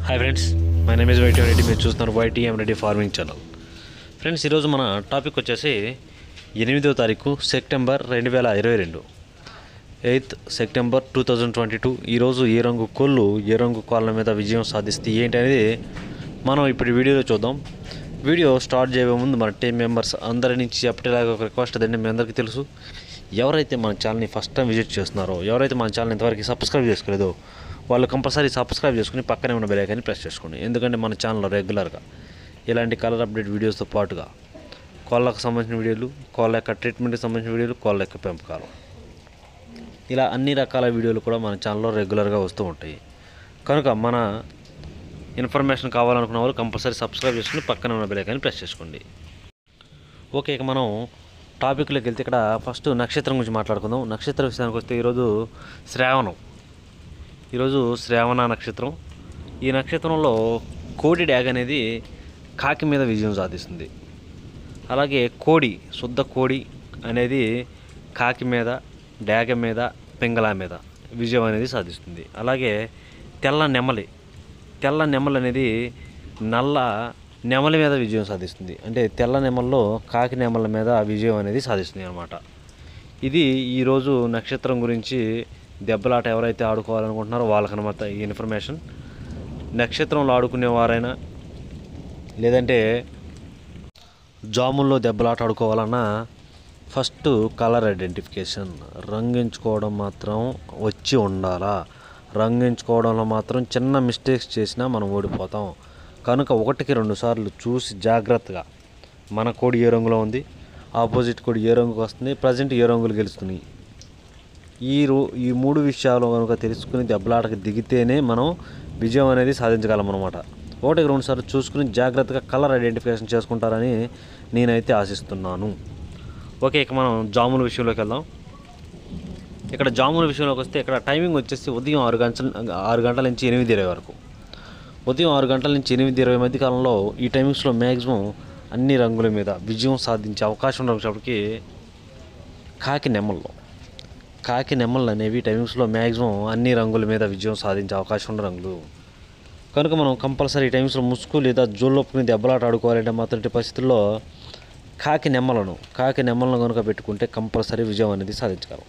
hi friends my name is YT Reddy మీరు చూస్తున్నారు YTM Reddy farming channel friends ఈరోజు మన టాపిక్ వచ్చేసి ఎనిమిదో తారీఖు సెప్టెంబర్ రెండు వేల ఇరవై రెండు eighth September two thousand twenty two ఈరోజు ఏ రంగు కోళ్ళు ఏ రంగు కోళ్ళ మీద విజయం సాధిస్తే ఏంటి అనేది మనం ఇప్పుడు ఈ వీడియోలో చూద్దాం వీడియో స్టార్ట్ చేయబోయే ముందు మన టీం మెంబర్స్ అందరి నుంచి ఎప్పటిలాగా ఒక రిక్వెస్ట్ అదండి మీ అందరికీ తెలుసు ఎవరైతే మన ఛానల్ని ఫస్ట్ టైం విజిట్ చేస్తున్నారో ఎవరైతే మన ఛానల్ ఇంతవరకు సబ్స్క్రైబ్ చేసుకోలేదో వాళ్ళు కంపల్సరీ సబ్స్క్రైబ్ చేసుకుని పక్కనే ఉన్న బెల్ ఐకాన్ని ప్రెస్ చేసుకోండి ఎందుకంటే మన ఛానల్లో రెగ్యులర్గా ఇలాంటి కలర్ అప్డేట్ వీడియోస్తో పాటుగా కోళ్ళకు సంబంధించిన వీడియోలు కోళ్ళ యొక్క ట్రీట్మెంట్కి సంబంధించిన వీడియోలు కోళ్ళ యొక్క పెంపకాలు ఇలా అన్ని రకాల వీడియోలు కూడా మన ఛానల్లో రెగ్యులర్గా వస్తూ ఉంటాయి కనుక మన ఇన్ఫర్మేషన్ కావాలనుకున్న వాళ్ళు కంపల్సరీ సబ్స్క్రైబ్ చేసుకుని పక్కన ఉన్న బెల్ ఐకాన్ని ప్రెస్ చేసుకోండి ఓకే ఇక మనం టాపిక్లోకి వెళ్తే ఇక్కడ ఫస్ట్ నక్షత్రం గురించి మాట్లాడుకుందాం నక్షత్ర విషయానికి వస్తే ఈరోజు శ్రావణం ఈరోజు శ్రావణ నక్షత్రం ఈ నక్షత్రంలో కోడి డ్యాగ్ అనేది కాకి మీద విజయం సాధిస్తుంది అలాగే కోడి శుద్ధ కోడి అనేది కాకి మీద డ్యాగ మీద పింగళ మీద విజయం అనేది సాధిస్తుంది అలాగే తెల్ల నెమలి తెల్ల నెమలి అనేది నల్ల నెమలి మీద విజయం సాధిస్తుంది అంటే తెల్ల నెమల్లో కాకి నెమల మీద విజయం అనేది సాధిస్తుంది అనమాట ఇది ఈరోజు నక్షత్రం గురించి దెబ్బలాట ఎవరైతే ఆడుకోవాలనుకుంటున్నారో వాళ్ళకనమాట ఈ ఇన్ఫర్మేషన్ నక్షత్రంలో ఆడుకునే వారైనా లేదంటే జాముల్లో దెబ్బలాట ఆడుకోవాలన్నా ఫస్ట్ కలర్ ఐడెంటిఫికేషన్ రంగించుకోవడం మాత్రం వచ్చి ఉండాలా రంగించుకోవడంలో మాత్రం చిన్న మిస్టేక్స్ చేసినా మనం ఓడిపోతాం కనుక ఒకటికి రెండు సార్లు చూసి జాగ్రత్తగా మన కోడి ఏ రంగులో ఉంది ఆపోజిట్ కోడి ఏ రంగుకి వస్తుంది ప్రజెంట్ ఏ రంగులు గెలుస్తున్నాయి ఈ రో ఈ మూడు విషయాలు కనుక తెలుసుకుని దెబ్బలాటకు దిగితేనే మనం విజయం అనేది సాధించగలం అనమాట ఒకటికి రెండు సార్లు చూసుకుని జాగ్రత్తగా కలర్ ఐడెంటిఫికేషన్ చేసుకుంటారని నేనైతే ఆశిస్తున్నాను ఓకే ఇక మనం జాముల విషయంలోకి వెళ్దాం ఇక్కడ జాముల విషయంలోకి వస్తే ఇక్కడ టైమింగ్ వచ్చేసి ఉదయం ఆరు గంటల ఆరు గంటల నుంచి ఎనిమిది ఇరవై వరకు ఉదయం ఆరు గంటల నుంచి ఎనిమిది ఇరవై మధ్య కాలంలో ఈ టైమింగ్స్లో మ్యాక్సిమం అన్ని రంగుల మీద విజయం సాధించే అవకాశం ఉన్నప్పటికీ కాకి నెమ్మల్లో కాకి నెమ్మలు అనేవి టైమింగ్స్లో మ్యాక్సిమం అన్ని రంగుల మీద విజయం సాధించే అవకాశం ఉన్న రంగులు కనుక మనం కంపల్సరీ టైమ్స్లో ముసుగు లేదా జోళ్ళొప్పుకుని దెబ్బలాట ఆడుకోవాలంటే మాత్రం ఇట్టి పరిస్థితుల్లో కాకి నెమ్మలను కాకి నెమ్మలను కనుక పెట్టుకుంటే కంపల్సరీ విజయం అనేది సాధించగలం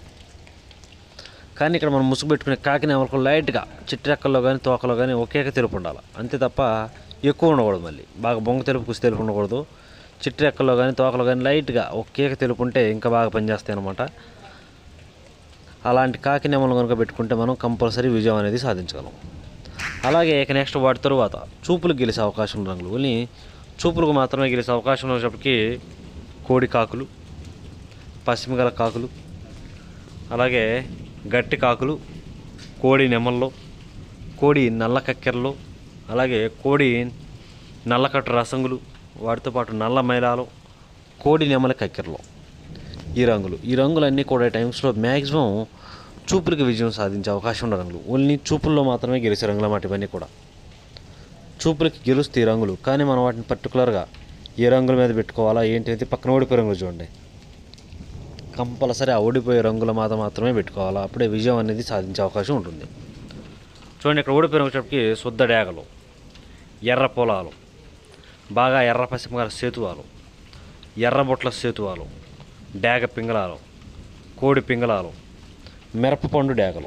కానీ ఇక్కడ మనం ముసుగు పెట్టుకునే కాకి నెమ్మలకు లైట్గా చిట్రెక్కల్లో కానీ తోకలో కానీ ఒకేక తెలుపు ఉండాలి అంతే తప్ప ఎక్కువ ఉండకూడదు మళ్ళీ బాగా బొంగ తెలుపు కుసి తెలుపు ఉండకూడదు చిట్రెక్కల్లో కానీ తోకలో కానీ లైట్గా ఒకేక తెలుపు ఉంటే ఇంకా బాగా పనిచేస్తాయి అనమాట అలాంటి కాకి నెమ్మలు కనుక పెట్టుకుంటే మనం కంపల్సరీ విజయం అనేది సాధించగలం అలాగే ఇక నెక్స్ట్ వాటి తరువాత చూపులకు గెలిచే అవకాశం ఉన్న రంగులు ఓన్లీ చూపులకు మాత్రమే గెలిచే అవకాశం ఉన్నప్పటికీ కోడి కాకులు పశ్చిమగల కాకులు అలాగే గట్టి కాకులు కోడి నెమల్లో కోడి నల్ల కక్కెరలు అలాగే కోడి నల్లకట్టు రసంగులు వాటితో పాటు నల్ల మైలాలు కోడి నెమల కక్కెరలు ఈ రంగులు ఈ రంగులన్నీ కూడా టైమ్స్లో మ్యాక్సిమం చూపులకు విజయం సాధించే అవకాశం ఉన్న రంగులు ఓన్లీ చూపుల్లో మాత్రమే గెలిచే రంగులు అన్నమాట ఇవన్నీ కూడా చూపులకి గెలుస్తాయి ఈ రంగులు కానీ మనం వాటిని పర్టికులర్గా ఏ రంగుల మీద పెట్టుకోవాలా ఏంటి అనేది పక్కన ఓడిపోయే రంగులు చూడండి కంపల్సరీ ఆ ఓడిపోయే రంగుల మీద మాత్రమే పెట్టుకోవాలా అప్పుడే విజయం అనేది సాధించే అవకాశం ఉంటుంది చూడండి ఇక్కడ ఓడిపోయే రంగులకి శుద్ధ డేగలు ఎర్ర పొలాలు బాగా ఎర్ర పశ్చిమ సేతువాలు ఎర్రబొట్ల సేతువాలు డేగ పింగళాలు కోడి పింగళాలు మిరపపండు డేగలు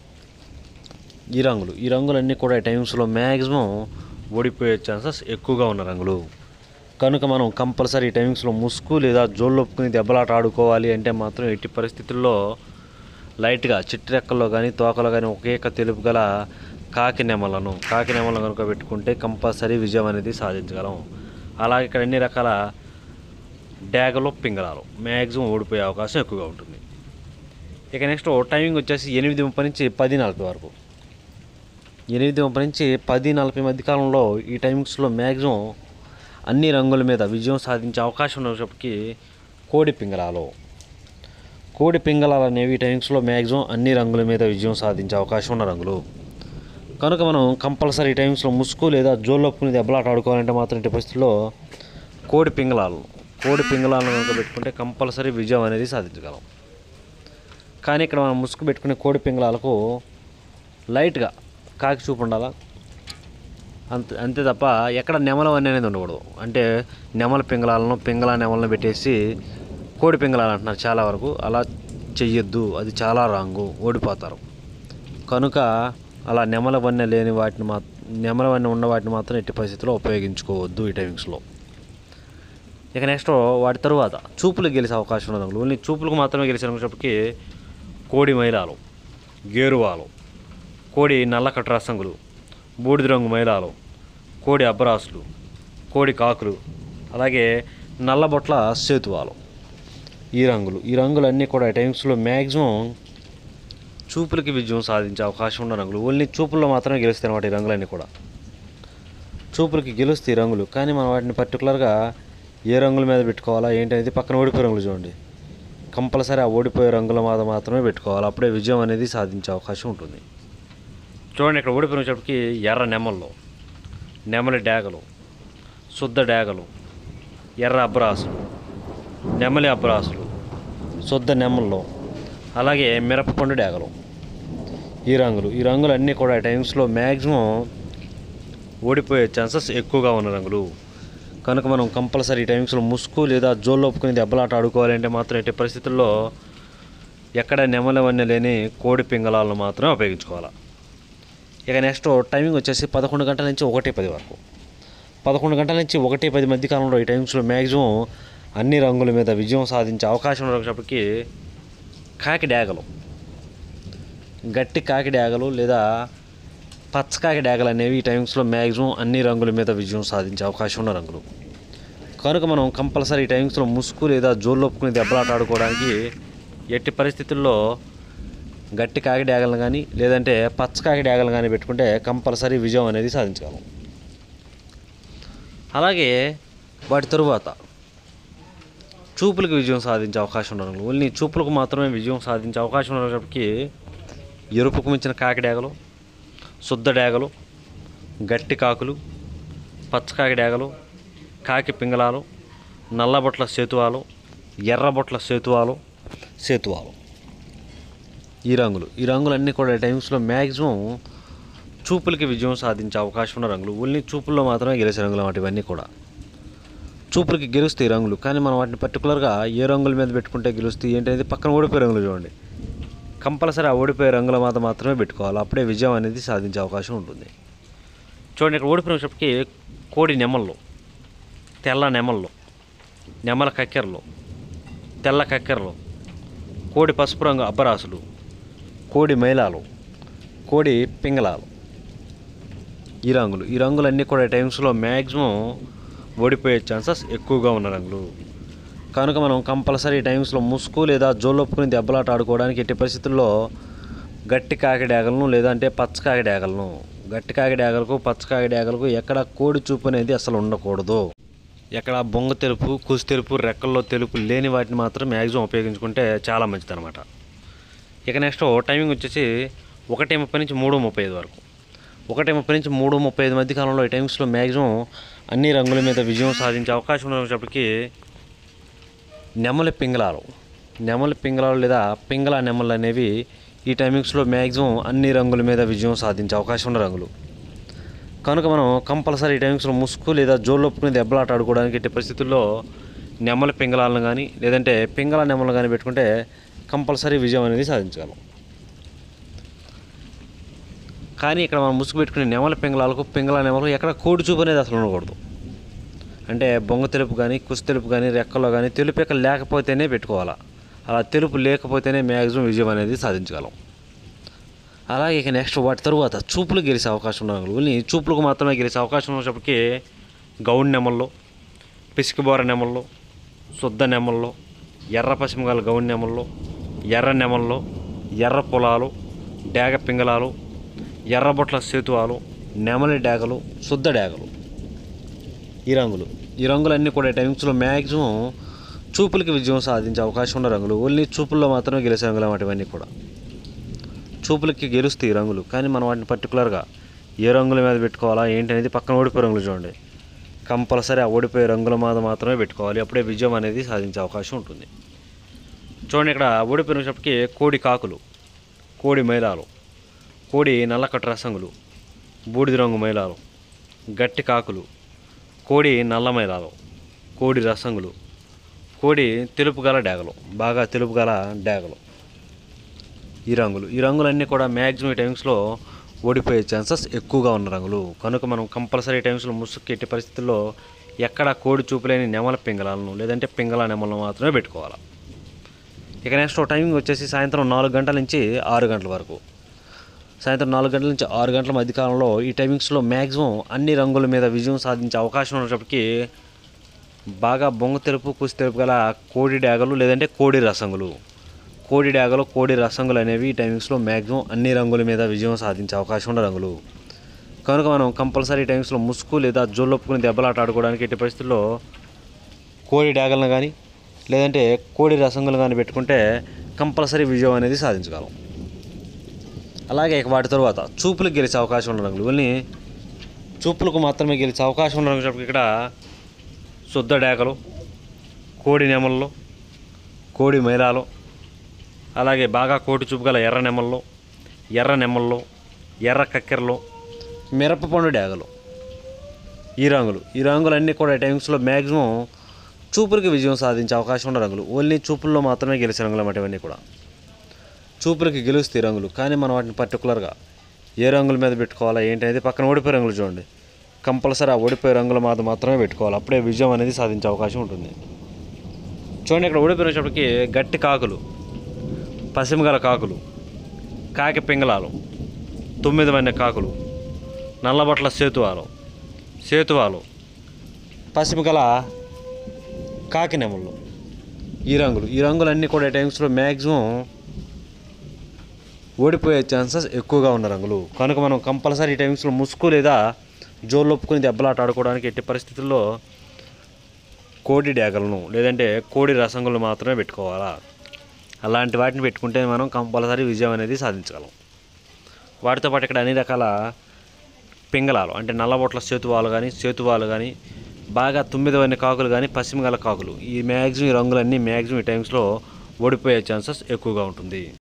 ఈ రంగులు ఈ రంగులన్నీ కూడా ఈ టైమ్స్లో మ్యాక్సిమం ఓడిపోయే ఛాన్సెస్ ఎక్కువగా ఉన్న రంగులు కనుక మనం కంపల్సరీ టైమింగ్స్లో ముసుగు లేదా జోళ్ళొప్పుకుని దెబ్బలాట ఆడుకోవాలి అంటే మాత్రం ఎట్టి పరిస్థితుల్లో లైట్గా చిట్రెక్కల్లో కానీ తోకలో కానీ ఒకేక తెలుపు గల కాకి నెమలను కాకి నెమలను కనుక పెట్టుకుంటే కంపల్సరీ విజయం అనేది సాధించగలం అలాగే ఇక్కడ అన్ని రకాల డ్యాగలు పింగళాలు మ్యాక్సిమం ఓడిపోయే అవకాశం ఎక్కువగా ఉంటుంది ఇక నెక్స్ట్ టైమింగ్ వచ్చేసి ఎనిమిది ముప్పై నుంచి పది నలభై వరకు ఎనిమిది ముప్పై నుంచి పది నలభై మధ్య కాలంలో ఈ టైమింగ్స్లో మ్యాక్సిమం అన్ని రంగుల మీద విజయం సాధించే అవకాశం ఉన్నప్పటికీ కోడి పింగళాలు కోడి పింగళాలు అనేవి ఈ టైమింగ్స్లో మ్యాక్సిమం అన్ని రంగుల మీద విజయం సాధించే అవకాశం ఉన్న రంగులు కనుక మనం కంపల్సరీ టైమ్స్లో ముసుగు లేదా జోళ్ళొప్పుకుని దెబ్బలాట ఆడుకోవాలంటే మాత్రం ఇటు పరిస్థితుల్లో కోడి పింగళాలు కోడి పింగళాలను కనుక పెట్టుకుంటే కంపల్సరీ విజయం అనేది సాధించగలం కానీ ఇక్కడ మనం ముసుగు పెట్టుకునే కోడి పింగళాలకు లైట్గా కాకి చూపు ఉండాలా అంత అంతే తప్ప ఎక్కడ నెమలవన్నీ అనేది ఉండకూడదు అంటే నెమల పింగళాలను పింగళ నెమలను పెట్టేసి కోడి పింగళాలు అంటున్నారు చాలా వరకు అలా చెయ్యొద్దు అది చాలా రాంగు ఓడిపోతారు కనుక అలా నెమల వన్నె లేని వాటిని మా నెమల వన్నె ఉన్న వాటిని మాత్రం ఎట్టి పరిస్థితుల్లో ఉపయోగించుకోవద్దు ఈ టైమింగ్స్లో ఇక నెక్స్ట్ వాటి తరువాత చూపులు గెలిచే అవకాశం ఉన్న రంగులు ఓన్లీ చూపులకు మాత్రమే గెలిచే రంగులప్పటికీ కోడి మైలాలు గేరువాలు కోడి నల్ల కట్రాసంగులు బూడిద రంగు మైలాలు కోడి అబ్బరాసులు కోడి కాకులు అలాగే నల్లబొట్ల సేతువాలు ఈ రంగులు ఈ రంగులన్నీ కూడా ఈ టైమ్స్లో మ్యాక్సిమం చూపులకి విజయం సాధించే అవకాశం ఉన్న రంగులు ఓన్లీ చూపుల్లో మాత్రమే గెలుస్తాయి అన్నమాట ఈ రంగులన్నీ కూడా చూపులకి గెలుస్తాయి ఈ రంగులు కానీ మనం వాటిని పర్టికులర్గా ఏ రంగుల మీద పెట్టుకోవాలా ఏంటి అనేది పక్కన ఓడిపోయే రంగులు చూడండి కంపల్సరీ ఆ ఓడిపోయే రంగుల మీద మాత్రమే పెట్టుకోవాలి అప్పుడే విజయం అనేది సాధించే అవకాశం ఉంటుంది చూడండి ఇక్కడ ఓడిపోయిన వచ్చేటప్పటికి ఎర్ర నెమల్లో నెమలి డేగలు శుద్ధ డేగలు ఎర్ర అబ్రాసులు నెమలి అబ్రాసులు శుద్ధ నెమల్లో అలాగే మిరపపండు డేగలు ఈ రంగులు ఈ రంగులు అన్నీ కూడా టైమ్స్లో మ్యాక్సిమం ఓడిపోయే ఛాన్సెస్ ఎక్కువగా ఉన్న రంగులు కనుక మనం కంపల్సరీ ఈ టైమ్స్లో ముసుగు లేదా జోల్లో ఒప్పుకుని దెబ్బలాట ఆడుకోవాలంటే మాత్రం ఎట్టి పరిస్థితుల్లో ఎక్కడ నెమలవన్నీ లేని కోడి పింగళాలను మాత్రమే ఉపయోగించుకోవాలి ఇక నెక్స్ట్ టైమింగ్ వచ్చేసి పదకొండు గంటల నుంచి ఒకటి పది వరకు పదకొండు గంటల నుంచి ఒకటి పది మధ్య కాలంలో ఈ టైమ్స్లో మ్యాక్సిమం అన్ని రంగుల మీద విజయం సాధించే అవకాశం ఉన్నప్పటికీ కాకి డ్యాగలు గట్టి కాకి డ్యాగలు లేదా పచ్చ కాకి డ్యాగలు అనేవి ఈ టైమ్స్లో మ్యాక్సిమం అన్ని రంగుల మీద విజయం సాధించే అవకాశం ఉన్న రంగులు కనుక మనం కంపల్సరీ ఈ టైమ్స్లో ముసుగు లేదా జోళ్ళు ఒప్పుకుని దెబ్బలాట ఆడుకోవడానికి ఎట్టి పరిస్థితుల్లో గట్టి కాకి డ్యాగలను కానీ లేదంటే పచ్చ కాకి డ్యాగలు కానీ పెట్టుకుంటే కంపల్సరీ విజయం అనేది సాధించగలం అలాగే వాటి తరువాత చూపులకు విజయం సాధించే అవకాశం ఉన్న రంగులు ఓన్లీ చూపులకు మాత్రమే విజయం సాధించే అవకాశం ఉన్నప్పటికీ ఎరుపుకు మించిన కాకి డ్యాగలు శుద్ధ డ్యాగలు గట్టి కాకులు పచ్చకాకి డ్యాగలు కాకి పింగళాలు నల్లబొట్ల సేతువాలు ఎర్రబొట్ల సేతువాలు సేతువాలు ఈ రంగులు ఈ రంగులన్నీ కూడా టైమ్స్లో మ్యాక్సిమం చూపులకి విజయం సాధించే అవకాశం ఉన్న రంగులు ఓన్లీ చూపుల్లో మాత్రమే గెలిచే రంగులు అన్నమాట ఇవన్నీ కూడా చూపులకి గెలుస్తాయి రంగులు కానీ మనం వాటిని పర్టికులర్గా ఏ రంగుల మీద పెట్టుకుంటే గెలుస్తాయి ఏంటనేది పక్కన ఓడిపోయే రంగులు చూడండి కంపల్సరీ ఆ ఓడిపోయే రంగుల మీద మాత్రమే పెట్టుకోవాలి అప్పుడే విజయం అనేది సాధించే అవకాశం ఉంటుంది చూడండి ఇక్కడ ఓడిపోయినప్పటికీ కోడి నెమల్లో తెల్ల నెమల్లో నెమల కక్కెరలు తెల్ల కక్కెరలు కోడి పసుపు రంగు అబ్బరాసులు కోడి మైలాలు కోడి పింగళాలు ఈ రంగులు ఈ రంగులన్నీ కూడా టైమ్స్లో మ్యాక్సిమం ఓడిపోయే ఛాన్సెస్ ఎక్కువగా ఉన్న రంగులు కనుక మనం కంపల్సరీ టైమ్స్లో ముసుగు లేదా జోలొప్పుకుని దెబ్బలాట ఆడుకోవడానికి ఎట్టి పరిస్థితుల్లో గట్టి కాకి డ్యాగలను లేదంటే పచ్చ కాకి డ్యాగలను గట్టి కాకి డ్యాగలకు పచ్చ కాకి డ్యాగలకు ఎక్కడ కోడి చూపు అనేది అసలు ఉండకూడదు ఎక్కడ బొంగ తెలుపు కుసి తెలుపు రెక్కల్లో తెలుపు లేని వాటిని మాత్రం మ్యాక్సిమం ఉపయోగించుకుంటే చాలా మంచిది అనమాట ఇక నెక్స్ట్ టైమింగ్ వచ్చేసి ఒకటి ముప్పై నుంచి మూడు ముప్పై ఐదు వరకు ఒకటి ముప్పై నుంచి మూడు ముప్పై ఐదు మధ్య కాలంలో ఈ టైమ్స్లో మ్యాక్సిమం అన్ని రంగుల మీద విజయం సాధించే అవకాశం ఉన్నప్పటికీ నెమలి పింగళాలు నెమలి పింగళాలు లేదా పింగళ నెమలు అనేవి ఈ టైమింగ్స్లో మ్యాక్సిమం అన్ని రంగుల మీద విజయం సాధించే అవకాశం ఉన్న రంగులు కనుక మనం కంపల్సరీ ఈ టైమింగ్స్లో ముసుగు లేదా జోళ్ళు ఒప్పుకుని దెబ్బలాట ఆడుకోవడానికి ఎట్టి పరిస్థితుల్లో నెమలి పింగళాలను కానీ లేదంటే పింగళ నెమలు కానీ పెట్టుకుంటే కంపల్సరీ విజయం అనేది సాధించగలం కానీ ఇక్కడ మనం ముసుగు పెట్టుకునే నెమల పింగళాలకు పింగళ నెమలకు ఎక్కడ కోడి చూపు అనేది అసలు ఉండకూడదు అంటే బొంగ తెలుపు కానీ కుసి తెలుపు కానీ రెక్కలో కానీ తెలుపు ఎక్క లేకపోతేనే పెట్టుకోవాలా అలా తెలుపు లేకపోతేనే మ్యాక్సిమం విజయం అనేది సాధించగలం అలాగే ఇక నెక్స్ట్ వాటి తరువాత చూపులు గెలిచే అవకాశం ఉన్న రంగులు ఓన్లీ చూపులకు మాత్రమే గెలిచే అవకాశం ఉన్నప్పటికీ గౌడ్ నెమల్లో పిసికిబోర నెమల్లో శుద్ధ నెమల్లో ఎర్ర పశ్చిమగాల గౌడ్ నెమల్లో ఎర్ర నెమల్లో ఎర్ర పొలాలు డేగ పింగళాలు ఎర్రబొట్ల సేతువాలు నెమలి డేగలు శుద్ధ డేగలు ఈ రంగులు ఈ రంగులన్నీ కూడా టైమ్స్లో మ్యాక్సిమం చూపులకి విజయం సాధించే అవకాశం ఉన్న రంగులు ఓన్లీ చూపుల్లో మాత్రమే గెలిచే రంగులు అన్నమాట ఇవన్నీ కూడా చూపులకి గెలుస్తాయి ఈ రంగులు కానీ మనం వాటిని పర్టికులర్గా ఏ రంగుల మీద పెట్టుకోవాలా ఏంటి అనేది పక్కన ఓడిపోయే రంగులు చూడండి కంపల్సరీ ఆ ఓడిపోయే రంగుల మీద మాత్రమే పెట్టుకోవాలి అప్పుడే విజయం అనేది సాధించే అవకాశం ఉంటుంది చూడండి ఇక్కడ ఓడిపోయినప్పటికీ కోడి కాకులు కోడి మైలాలు కోడి నల్ల కట్టు రసంగులు బూడిద రంగు మైలాలు గట్టి కాకులు కోడి నల్లమైరాలు కోడి రసంగులు కోడి తెలుపు గల డేగలు బాగా తెలుపు గల డేగలు ఈ రంగులు ఈ రంగులన్నీ కూడా మ్యాక్సిమం ఈ టైమ్స్లో ఓడిపోయే ఛాన్సెస్ ఎక్కువగా ఉన్న రంగులు కనుక మనం కంపల్సరీ టైమ్స్లో ముసుగు ఎట్టి పరిస్థితుల్లో ఎక్కడ కోడి చూపులేని నెమల పింగళాలను లేదంటే పింగళ నెమలను మాత్రమే పెట్టుకోవాలి ఇక నెక్స్ట్ టైమింగ్ వచ్చేసి సాయంత్రం నాలుగు గంటల నుంచి ఆరు గంటల వరకు సాయంత్రం నాలుగు గంటల నుంచి ఆరు గంటల మధ్యకాలంలో ఈ టైమింగ్స్లో మ్యాక్సిమం అన్ని రంగుల మీద విజయం సాధించే అవకాశం ఉన్నప్పటికీ బాగా బొంగ తెలుపు కుసి తెలుపు గల కోడి డాగలు లేదంటే కోడి రసంగులు కోడి డాగలు కోడి రసంగులు అనేవి ఈ టైమింగ్స్లో మ్యాక్సిమం అన్ని రంగుల మీద విజయం సాధించే అవకాశం ఉన్న రంగులు కనుక మనం కంపల్సరీ టైమ్స్లో ముసుగు లేదా జోళ్ళొప్పుకుని దెబ్బలాట ఆడుకోవడానికి ఎట్టి పరిస్థితుల్లో కోడి డాగలను కానీ లేదంటే కోడి రసంగులు కానీ పెట్టుకుంటే కంపల్సరీ విజయం అనేది సాధించగలం అలాగే ఇక వాటి తరువాత చూపులకు గెలిచే అవకాశం ఉన్న రంగులు ఇవన్నీ చూపులకు మాత్రమే గెలిచే అవకాశం ఉన్న రంగులు ఇక్కడ శుద్ధ డేకలు కోడి నెమళ్ళు కోడి మైలాలు అలాగే బాగా కోటి చూపు గల ఎర్ర నెమళ్ళు ఎర్ర నెమళ్ళు ఎర్ర కక్కెరలు మిరపపండు డేగలు ఈ రంగులు ఈ రంగులన్నీ కూడా ఈ టైమ్స్లో మ్యాక్సిమం చూపులకి విజయం సాధించే అవకాశం ఉన్న రంగులు ఓన్లీ చూపుల్లో మాత్రమే గెలిచే రంగులు అన్నమాట ఇవన్నీ కూడా చూపులకి గెలుస్తాయి రంగులు కానీ మనం వాటిని పర్టికులర్గా ఏ రంగుల మీద పెట్టుకోవాలా ఏంటి అనేది పక్కన ఓడిపోయే రంగులు చూడండి కంపల్సరీ ఆ ఓడిపోయే రంగుల మీద మాత్రమే పెట్టుకోవాలి అప్పుడే విజయం అనేది సాధించే అవకాశం ఉంటుంది చూడండి ఇక్కడ ఓడిపోయినప్పటికీ గట్టి కాకులు పసిమిగల కాకులు కాకి పింగళాలు తొమ్మిది మంది కాకులు నల్లబట్ల సేతువాలు సేతువాలు పసిమిగల కాకి నెమళ్ళు ఈ రంగులు ఈ రంగులన్నీ కూడా ఈ టైమ్స్లో మ్యాక్సిమం ఓడిపోయే ఛాన్సెస్ ఎక్కువగా ఉన్న రంగులు కనుక మనం కంపల్సరీ ఈ టైమ్స్లో ముసుగు లేదా జోళ్ళొప్పుకుని దెబ్బలాట ఆడుకోవడానికి ఎట్టి పరిస్థితుల్లో కోడి డ్యాగలను లేదంటే కోడి రసంగులు మాత్రమే పెట్టుకోవాలా అలాంటి వాటిని పెట్టుకుంటే మనం కంపల్సరీ విజయం అనేది సాధించగలం వాటితో పాటు ఇక్కడ అన్ని రకాల పింగళాలు అంటే నల్లబొట్ల సేతువాలు కానీ సేతువాలు కానీ బాగా తొమ్మిది వన్ని కాకులు కానీ పశ్చిమగల కాకులు ఈ మ్యాక్సిమం ఈ రంగులన్నీ మ్యాక్సిమం ఈ టైమ్స్లో ఓడిపోయే ఛాన్సెస్ ఎక్కువగా ఉంటుంది